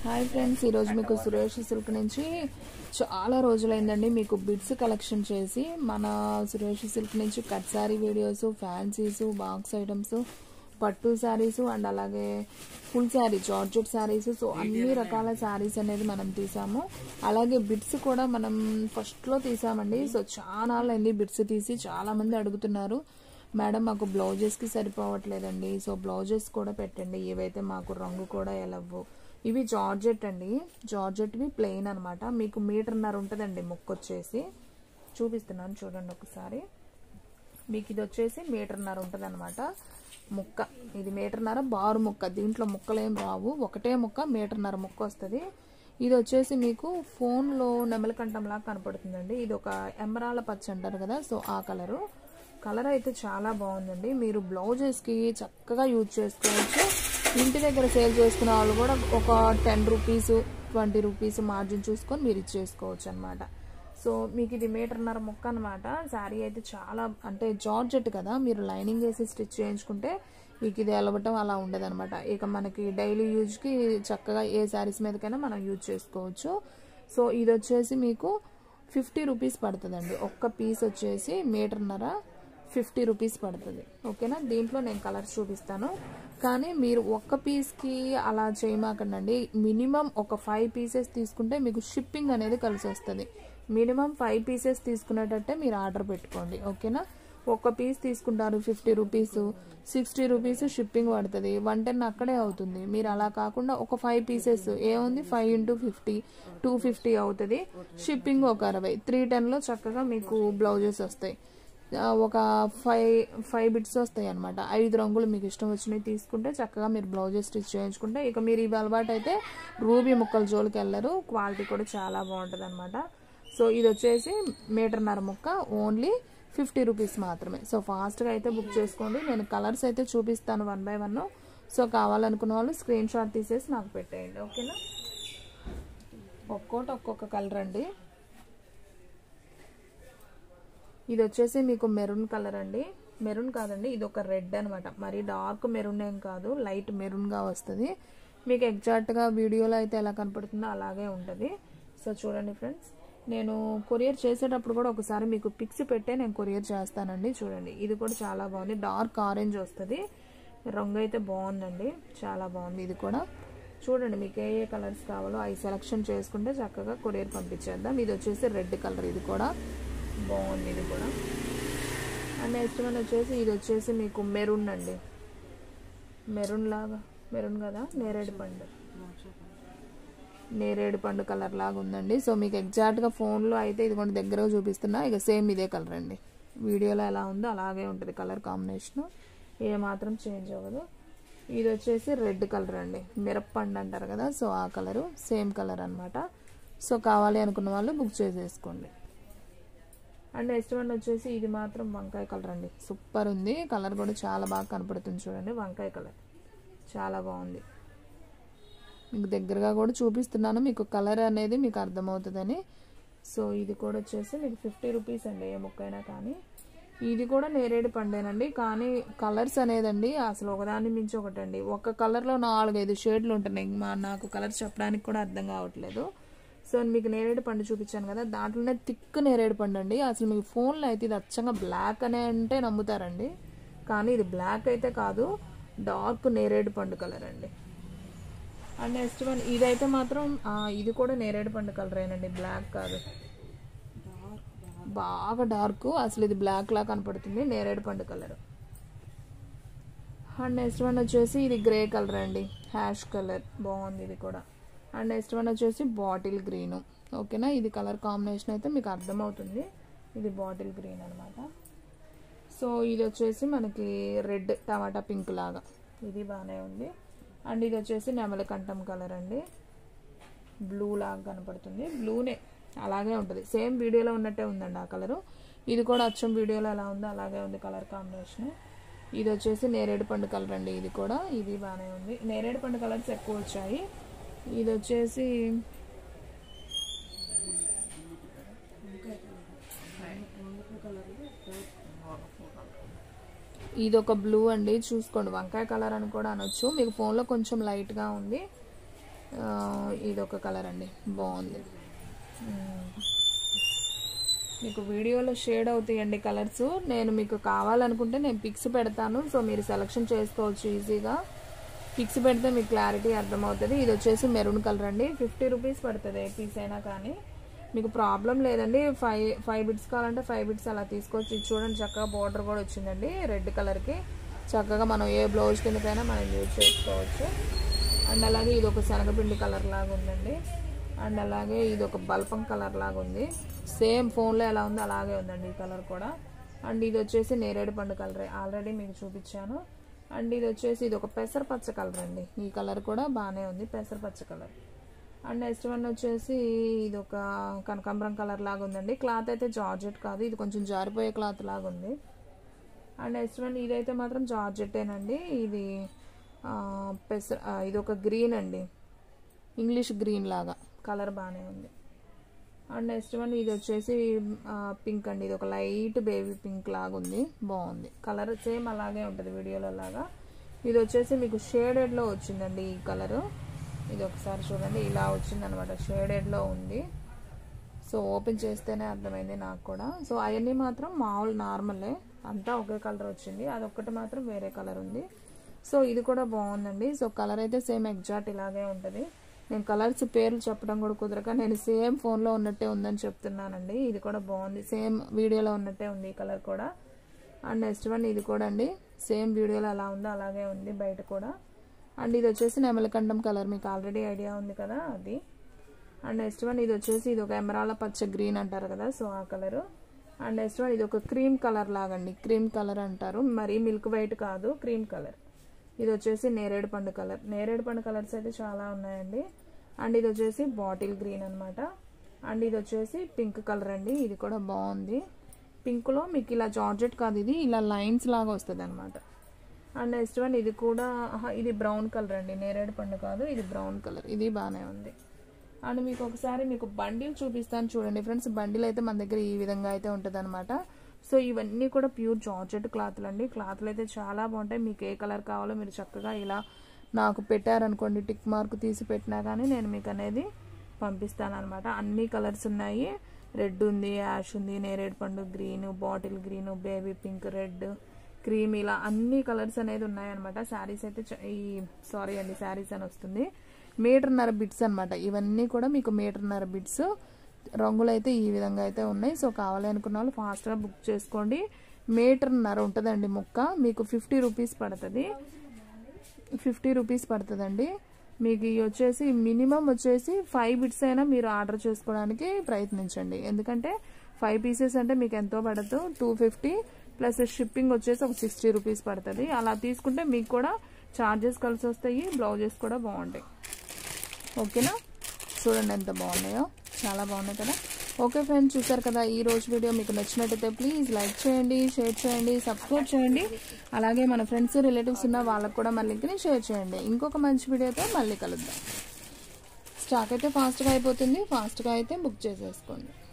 Hi friends ఈరోజు మీకు Suresh silk నుంచి చాలా రోజులైందండి మీకు బిడ్స్ కలెక్షన్ చేసి మన సురేష్ సిల్క్ నుంచి cut sari videos fancies box items పట్టు శారీస్ అండ్ అలాగే full sari georgette saris so అన్ని రకాల శారీస్ అనేది మనం తీసాము అలాగే బిడ్స్ కూడా మనం ఫస్ట్లో తీసామండి సో చాలా అయింది బిడ్స్ తీసి చాలా మంది అడుగుతున్నారు మేడం మాకు బ్లౌజెస్కి సరిపోవట్లేదండి సో బ్లౌజెస్ కూడా పెట్టండి ఇవైతే మాకు రంగు కూడా ఎలవ్వు ఇవి జార్జెట్ అండి జార్జెట్వి ప్లెయిన్ అనమాట మీకు మీటర్న్నర ఉంటుందండి ముక్క వచ్చేసి చూపిస్తున్నాను చూడండి ఒకసారి మీకు ఇది వచ్చేసి మీటర్న్నర ఉంటుంది అనమాట ముక్క ఇది మీటర్న్నర బారు ముక్క దీంట్లో ముక్కలు ఏం రావు ఒకటే ముక్క మీటర్న్నర ముక్క వస్తుంది ఇది వచ్చేసి మీకు ఫోన్లో నెమలికంఠంలాగా కనపడుతుందండి ఇది ఒక ఎమరాల పచ్చ అంటారు కదా సో ఆ కలరు కలర్ అయితే చాలా బాగుందండి మీరు బ్లౌజెస్కి చక్కగా యూజ్ చేసుకోవచ్చు ఇంటి దగ్గర సేల్ చేసుకునే వాళ్ళు కూడా ఒక ten rupees twenty rupees margin చూసుకొని మీరు ఇచ్చేసుకోవచ్చు అనమాట సో మీకు ఇది మీటర్న్నర ముక్క అనమాట శారీ అయితే చాలా అంటే జార్జెట్ కదా మీరు లైనింగ్ వేసి స్టిచ్ చేయించుకుంటే మీకు ఇది ఎలవటం అలా ఉండదన్నమాట ఇక మనకి డైలీ యూజ్కి చక్కగా ఏ శారీస్ మీదకైనా మనం యూజ్ చేసుకోవచ్చు సో ఇది వచ్చేసి మీకు ఫిఫ్టీ రూపీస్ పడుతుందండి ఒక్క పీస్ వచ్చేసి మీటర్న్నర ఫిఫ్టీ రూపీస్ పడుతుంది ఓకేనా దీంట్లో నేను కలర్స్ చూపిస్తాను కానీ మీరు ఒక్క పీస్కి అలా చేయమాకండి మినిమం ఒక ఫైవ్ పీసెస్ తీసుకుంటే మీకు షిప్పింగ్ అనేది కలిసి వస్తుంది మినిమం ఫైవ్ పీసెస్ తీసుకునేటట్టే మీరు ఆర్డర్ పెట్టుకోండి ఓకేనా ఒక పీస్ తీసుకుంటారు fifty rupees sixty rupees shipping పడుతుంది వన్ టెన్ అక్కడే అవుతుంది మీరు అలా కాకుండా ఒక ఫైవ్ పీసెస్ ఏముంది five into fifty two fifty అవుతుంది షిప్పింగ్ ఒక అరవై త్రీ టెన్లో చక్కగా మీకు బ్లౌజెస్ వస్తాయి ఒక ఫైవ్ ఫైవ్ బిట్స్ వస్తాయి అనమాట ఐదు రంగులు మీకు ఇష్టం వచ్చినవి తీసుకుంటే చక్కగా మీరు బ్లౌజెస్ స్టిచ్ చేయించుకుంటే ఇక మీరు ఇవి అలవాటు అయితే రూబీ ముక్కల జోలికి వెళ్ళరు క్వాలిటీ కూడా చాలా బాగుంటుంది అనమాట సో ఇది వచ్చేసి మీటర్న్నర ముక్క ఓన్లీ ఫిఫ్టీ రూపీస్ మాత్రమే సో ఫాస్ట్గా అయితే బుక్ చేసుకోండి నేను కలర్స్ అయితే చూపిస్తాను వన్ బై వన్ సో కావాలనుకున్న వాళ్ళు స్క్రీన్ షాట్ తీసేసి నాకు పెట్టేయండి ఓకేనా ఒక్కోటి ఒక్కొక్క కలర్ అండి ఇది వచ్చేసి మీకు మెరూన్ కలర్ అండి మెరూన్ కాదండి ఇది ఒక రెడ్ అనమాట మరి డార్క్ మెరూన్ ఏం కాదు లైట్ మెరూన్గా వస్తుంది మీకు ఎగ్జాక్ట్గా వీడియోలో అయితే ఎలా కనపడుతుందో అలాగే ఉంటుంది సో చూడండి ఫ్రెండ్స్ నేను కొరియర్ చేసేటప్పుడు కూడా ఒకసారి మీకు పిక్స్ పెట్టే నేను కొరియర్ చేస్తానండి చూడండి ఇది కూడా చాలా బాగుంది డార్క్ ఆరెంజ్ వస్తుంది రంగు అయితే బాగుందండి చాలా బాగుంది ఇది కూడా చూడండి మీకు ఏ ఏ కలర్స్ కావాలో అవి సెలెక్షన్ చేసుకుంటే చక్కగా కొరియర్ పంపించేద్దాం ఇది వచ్చేసి రెడ్ కలర్ ఇది కూడా బాగుంది ఇది కూడా అండ్ నెక్స్ట్ వన్ వచ్చేసి ఇది వచ్చేసి మీకు మెరూన్ అండి మెరూన్ లాగా మెరూన్ కదా నేరేడు పండు నేరేడు పండు కలర్ లాగా ఉందండి సో మీకు ఎగ్జాక్ట్గా ఫోన్లో అయితే ఇది కొన్ని దగ్గరగా చూపిస్తున్నా ఇక సేమ్ ఇదే కలర్ అండి వీడియోలో ఎలా ఉందో అలాగే ఉంటుంది కలర్ కాంబినేషన్ ఏ మాత్రం చేంజ్ అవ్వదు ఇది వచ్చేసి రెడ్ కలర్ అండి మిరప్పండు అంటారు కదా సో ఆ కలరు సేమ్ కలర్ అనమాట సో కావాలి అనుకున్న వాళ్ళు బుక్ చేసేసుకోండి అండ్ నెక్స్ట్ వన్ వచ్చేసి ఇది మాత్రం వంకాయ కలర్ అండి సూపర్ ఉంది కలర్ కూడా చాలా బాగా కనపడుతుంది చూడండి వంకాయ కలర్ చాలా బాగుంది మీకు దగ్గరగా కూడా చూపిస్తున్నాను మీకు కలర్ అనేది మీకు అర్థమవుతుందని సో ఇది కూడా వచ్చేసి మీకు ఫిఫ్టీ రూపీస్ అండి ఏ ముక్కైనా కానీ ఇది కూడా నేరేడు పండేనండి కానీ కలర్స్ అనేదండి అసలు ఒకదాని మించి ఒకటండి ఒక కలర్లో నాలుగైదు షేడ్లు ఉంటున్నాయి మా నాకు కలర్ చెప్పడానికి కూడా అర్థం కావట్లేదు సో మీకు నేరేడు పండు చూపించాను కదా దాంట్లోనే థిక్ నేరేడు పండు అండి అసలు మీకు ఫోన్లో అయితే ఇది అచ్చంగా బ్లాక్ అనే అంటే నమ్ముతారండి కానీ ఇది బ్లాక్ అయితే కాదు డార్క్ నేరేడు పండు కలర్ అండి అండ్ నెక్స్ట్ వన్ ఇదైతే మాత్రం ఇది కూడా నేరేడు పండు కలరేనండి బ్లాక్ కాదు బాగా డార్క్ అసలు ఇది బ్లాక్ లా కనపడుతుంది నేరేడు పండు కలర్ అండ్ నెక్స్ట్ వన్ వచ్చేసి ఇది గ్రే కలర్ అండి హ్యాష్ కలర్ బాగుంది ఇది కూడా అండ్ నెక్స్ట్ వన్ వచ్చేసి బాటిల్ గ్రీన్ ఓకేనా ఇది కలర్ కాంబినేషన్ అయితే మీకు అర్థమవుతుంది ఇది బాటిల్ గ్రీన్ అనమాట సో ఇది వచ్చేసి మనకి రెడ్ టమాటా పింక్ లాగా ఇది బాగానే ఉంది అండ్ ఇది వచ్చేసి నెమలకంఠం కలర్ అండి బ్లూ లాగా కనపడుతుంది బ్లూనే అలాగే ఉంటుంది సేమ్ వీడియోలో ఉన్నట్టే ఉందండి ఆ కలరు ఇది కూడా అచ్చం వీడియోలో ఎలా ఉందో అలాగే ఉంది కలర్ కాంబినేషన్ ఇది వచ్చేసి నేరేడు పండు కలర్ అండి ఇది కూడా ఇది బాగానే ఉంది నేరేడు పండు కలర్స్ ఎక్కువ వచ్చాయి ఇది వచ్చేసి ఇది ఒక బ్లూ అండి చూసుకోండి వంకాయ కలర్ అని కూడా అనొచ్చు మీకు ఫోన్లో కొంచెం లైట్గా ఉంది ఆ, ఇది ఒక కలర్ అండి బాగుంది మ్మ్. మీకు వీడియోలో షేడ్ అవుతాయండి కలర్స్ నేను మీకు కావాలనుకుంటే నేను పిక్స్ పెడతాను సో మీరు సెలెక్షన్ చేసుకోవచ్చు ఈజీగా పిక్స్ పెడితే మీకు క్లారిటీ అర్థమవుతుంది ఇది వచ్చేసి మెరూన్ కలర్ అండి ఫిఫ్టీ రూపీస్ పడుతుంది ఏ పీస్ అయినా కానీ మీకు ప్రాబ్లం లేదండి ఫైవ్ ఫైవ్ బిట్స్ కావాలంటే ఫైవ్ బిట్స్ అలా తీసుకోవచ్చు ఇది చూడండి చక్కగా బార్డర్ కూడా వచ్చిందండి రెడ్ కలర్కి చక్కగా మనం ఏ బ్లౌజ్ కిందకైనా మనం యూజ్ చేసుకోవచ్చు అండ్ అలాగే ఇది ఒక శనగపిండి కలర్ లాగా ఉందండి అండ్ అలాగే ఇది ఒక బల్పం కలర్ లాగా ఉంది సేమ్ ఫోన్లో ఎలా ఉందో అలాగే ఉందండి ఈ కలర్ కూడా అండ్ ఇది వచ్చేసి నేరేడు పండు కలర్ ఆల్రెడీ మీకు చూపించాను అండ్ ఇది వచ్చేసి ఇది ఒక పెసరపచ్చ కలర్ అండి ఈ కలర్ కూడా బాగానే ఉంది పెసరపచ్చ కలర్ అండ్ నెక్స్ట్ వన్ వచ్చేసి ఇది ఒక కనకాంబరం కలర్ లాగా ఉందండి క్లాత్ అయితే జార్జెట్ కాదు ఇది కొంచెం జారిపోయే క్లాత్ లాగా ఉంది అండ్ నెక్స్ట్ వన్ ఇదైతే మాత్రం జార్జెట్టేనండి ఇది ఆ, పెసర ఆ, ఇది ఒక గ్రీన్ అండి ఇంగ్లీష్ గ్రీన్ లాగా కలర్ బాగానే ఉంది అండ్ నెక్స్ట్ వన్ ఇది వచ్చేసి పింక్ అండి ఇది ఒక లైట్ బేబీ పింక్ లాగా ఉంది బాగుంది కలర్ సేమ్ అలాగే ఉంటుంది వీడియోలో లాగా ఇది వచ్చేసి మీకు షేడెడ్లో వచ్చిందండి ఈ కలరు ఇది ఒకసారి చూడండి ఇలా వచ్చింది అనమాట షేడెడ్లో ఉంది సో ఓపెన్ చేస్తేనే అర్థమైంది నాకు కూడా సో అవన్నీ మాత్రం మామూలు నార్మలే అంతా ఒకే కలర్ వచ్చింది అదొక్కటి మాత్రం వేరే కలర్ ఉంది సో ఇది కూడా బాగుందండి సో కలర్ అయితే సేమ్ ఎగ్జాక్ట్ ఇలాగే ఉంటుంది నేను కలర్స్ పేర్లు చెప్పడం కూడా కుదరక నేను సేమ్ ఫోన్లో ఉన్నట్టే ఉందని చెప్తున్నానండి ఇది కూడా బాగుంది సేమ్ వీడియోలో ఉన్నట్టే ఉంది ఈ కలర్ కూడా అండ్ నెక్స్ట్ వన్ ఇది కూడా అండి సేమ్ వీడియోలో ఎలా ఉందో అలాగే ఉంది బయట కూడా అండ్ ఇది వచ్చేసి నెమలకండం కలర్ మీకు ఆల్రెడీ ఐడియా ఉంది కదా అది అండ్ నెక్స్ట్ వన్ ఇది వచ్చేసి ఇది ఒక ఎమరాల పచ్చ గ్రీన్ అంటారు కదా సో ఆ కలరు అండ్ నెక్స్ట్ వన్ ఇది ఒక క్రీమ్ కలర్ లాగండి క్రీమ్ కలర్ అంటారు మరీ మిల్క్ వైట్ కాదు క్రీమ్ కలర్ ఇది వచ్చేసి నేరేడు పండు కలర్ నేరేడు పండు కలర్స్ అయితే చాలా ఉన్నాయండి అండ్ ఇది వచ్చేసి బాటిల్ గ్రీన్ అన్నమాట అండ్ ఇది వచ్చేసి పింక్ కలర్ అండి ఇది కూడా బాగుంది పింక్లో మీకు ఇలా జార్జెట్ కాదు ఇది ఇలా లైన్స్ లాగా వస్తుంది అనమాట అండ్ నెక్స్ట్ వన్ ఇది కూడా ఆహా, ఇది బ్రౌన్ కలర్ అండి నేరేడు పండు కాదు ఇది బ్రౌన్ కలర్ ఇది బాగానే ఉంది అండ్ మీకు ఒకసారి మీకు బండిల్ చూపిస్తాను చూడండి ఫ్రెండ్స్ బండిల్ అయితే మన దగ్గర ఈ విధంగా అయితే ఉంటుంది అనమాట సో ఇవన్నీ కూడా ప్యూర్ జార్జెట్ క్లాత్లు అండి క్లాత్లు అయితే చాలా బాగుంటాయి మీకు ఏ కలర్ కావాలో మీరు చక్కగా ఇలా నాకు పెట్టారనుకోండి టిక్ మార్క్ తీసి పెట్టినా కానీ నేను మీకు అనేది పంపిస్తాను అనమాట అన్ని కలర్స్ ఉన్నాయి రెడ్ ఉంది యాష్ ఉంది నేరేడు పండు green bottle green baby pink red cream ఇలా అన్ని కలర్స్ అనేది ఉన్నాయన్నమాట శారీస్ అయితే చ- ఈ సారీ అండి శారీస్ అని వస్తుంది మీటర్న్నర బిట్స్ అన్నమాట ఇవన్నీ కూడా మీకు మీటర్న్నర బిట్స్ రంగులు అయితే ఈ విధంగా అయితే ఉన్నాయి సో కావాలి అనుకున్న వాళ్ళు ఫాస్ట్గా బుక్ చేసుకోండి మీటర్న్నర ఉంటుందండి ముక్క మీకు ఫిఫ్టీ రూపీస్ పడుతుంది ఫిఫ్టీ రూపీస్ పడుతుందండి మీకు ఇవి వచ్చేసి మినిమం వచ్చేసి ఫైవ్ బిట్స్ అయినా మీరు ఆర్డర్ చేసుకోవడానికి ప్రయత్నించండి ఎందుకంటే ఫైవ్ పీసెస్ అంటే మీకు ఎంతో పడదు టూ ఫిఫ్టీ ప్లస్ షిప్పింగ్ వచ్చేసి ఒక సిక్స్టీ రూపీస్ పడుతుంది అలా తీసుకుంటే మీకు కూడా ఛార్జెస్ కలిసి వస్తాయి బ్లౌజెస్ కూడా బాగుంటాయి ఓకేనా చూడండి ఎంత బాగున్నాయో చాలా బాగున్నాయి కదా ఓకే ఫ్రెండ్స్ చూసారు కదా ఈ రోజు వీడియో మీకు నచ్చినట్టయితే ప్లీజ్ లైక్ చేయండి షేర్ చేయండి సబ్స్క్రైబ్ చేయండి అలాగే మన ఫ్రెండ్స్ రిలేటివ్స్ ఉన్న వాళ్ళకు కూడా మన లింక్ని షేర్ చేయండి ఇంకొక మంచి వీడియోతో మళ్ళీ కలుద్దాం స్టాక్ అయితే ఫాస్ట్గా అయిపోతుంది ఫాస్ట్గా అయితే బుక్ చేసేసుకోండి